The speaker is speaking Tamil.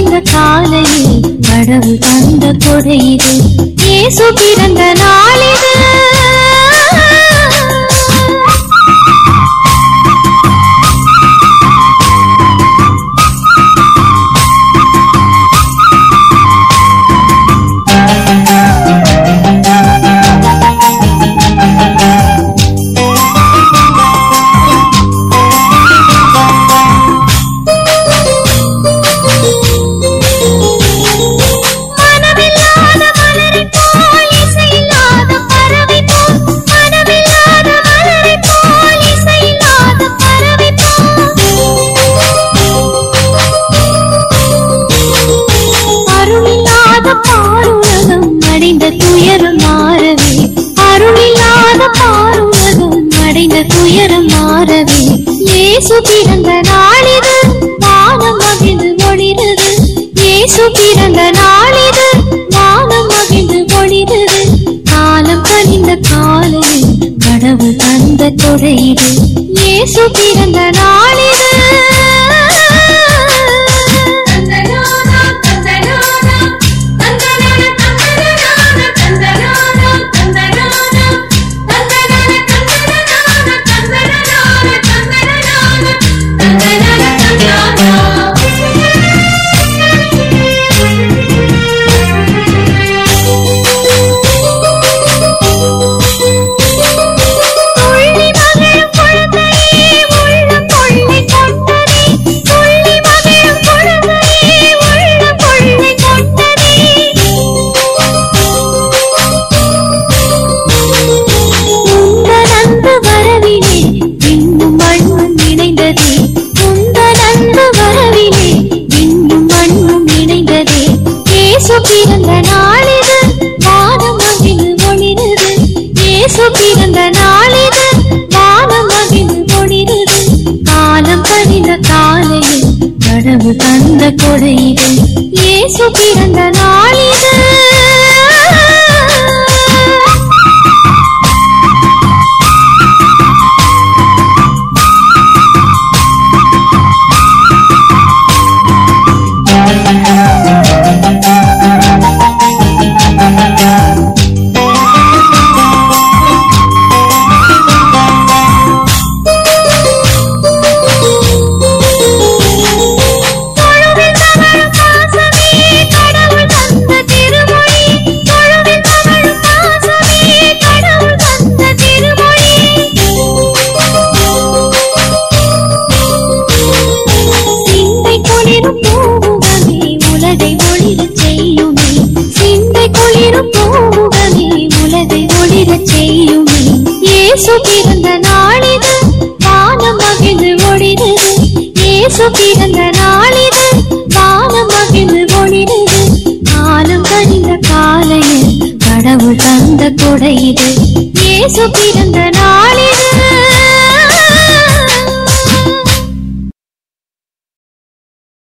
கனிந்த காலையில் கடவுள் தந்த கொடை இது இயேசு பிறந்த நாளிது மனமில்லாத மலரைப் போல் இசையில்லாத பறவை போல் மனமில்லாத மலரைப் போல் இசையில்லாத பறவை போல் அருளில்லாத பாருலகம் அடைந்த துயரம் மாறவே அருளில்லாத பாருலகம் அடைந்த துயரம் மாறவே இயேசு பிறந்த நாளிது வானம் மகிழ்ந்து ஒளிருது இயேசு பிறந்த நாளிது வானம் மகிழ்ந்து ஒளிருது காலம் கனிந்த காலையில் கடவுள் தந்த கொடையிடு இயேசு பிறந்த நாளிது துள்ளி மகிழும் குழந்தையே உள்ளம் கொள்ளை கொண்டதே துள்ளி மகிழும் குழந்தையே உள்ளம் கொள்ளை கொண்டதே உந்தன் அன்பு வரவிலே விண்ணும் மண்ணும் இணைந்ததே உந்தன் அன்பு வரவிலே விண்ணும் மண்ணும் இணைந்ததே இயேசு பிறந்த நாளிது வானம் மகிழ்ந்து ஒளிருது இயேசு பிறந்த நாளிது வானம் மகிழ்ந்து ஒளிருது காலம் கனிந்த காலையில் கடவுள் தந்த கொடையிது இயேசு பிறந்த நாளிது தொழுவில் தவழும் பாசமே கடவுள் தந்த திருமொழி தொழுவில் தவழும் பாசமே கடவுள் தந்த திருமொழி சிந்தை குளிரும் பூமுகமே உலகை ஒளிரச் செய்யுமே சிந்தை குளிரும் பூமுகமே உலகை ஒளிரச் செய்யுமே இயேசு பிறந்த நாளிது வானம் மகிழ்ந்து ஒளிருது இயேசு பிறந்த நாளிது வானம் மகிழ்ந்து ஒளிருது காலம் கனிந்த காலையில் கடவுள் தந்த கொடையிது இயேசு பிறந்த நாளிது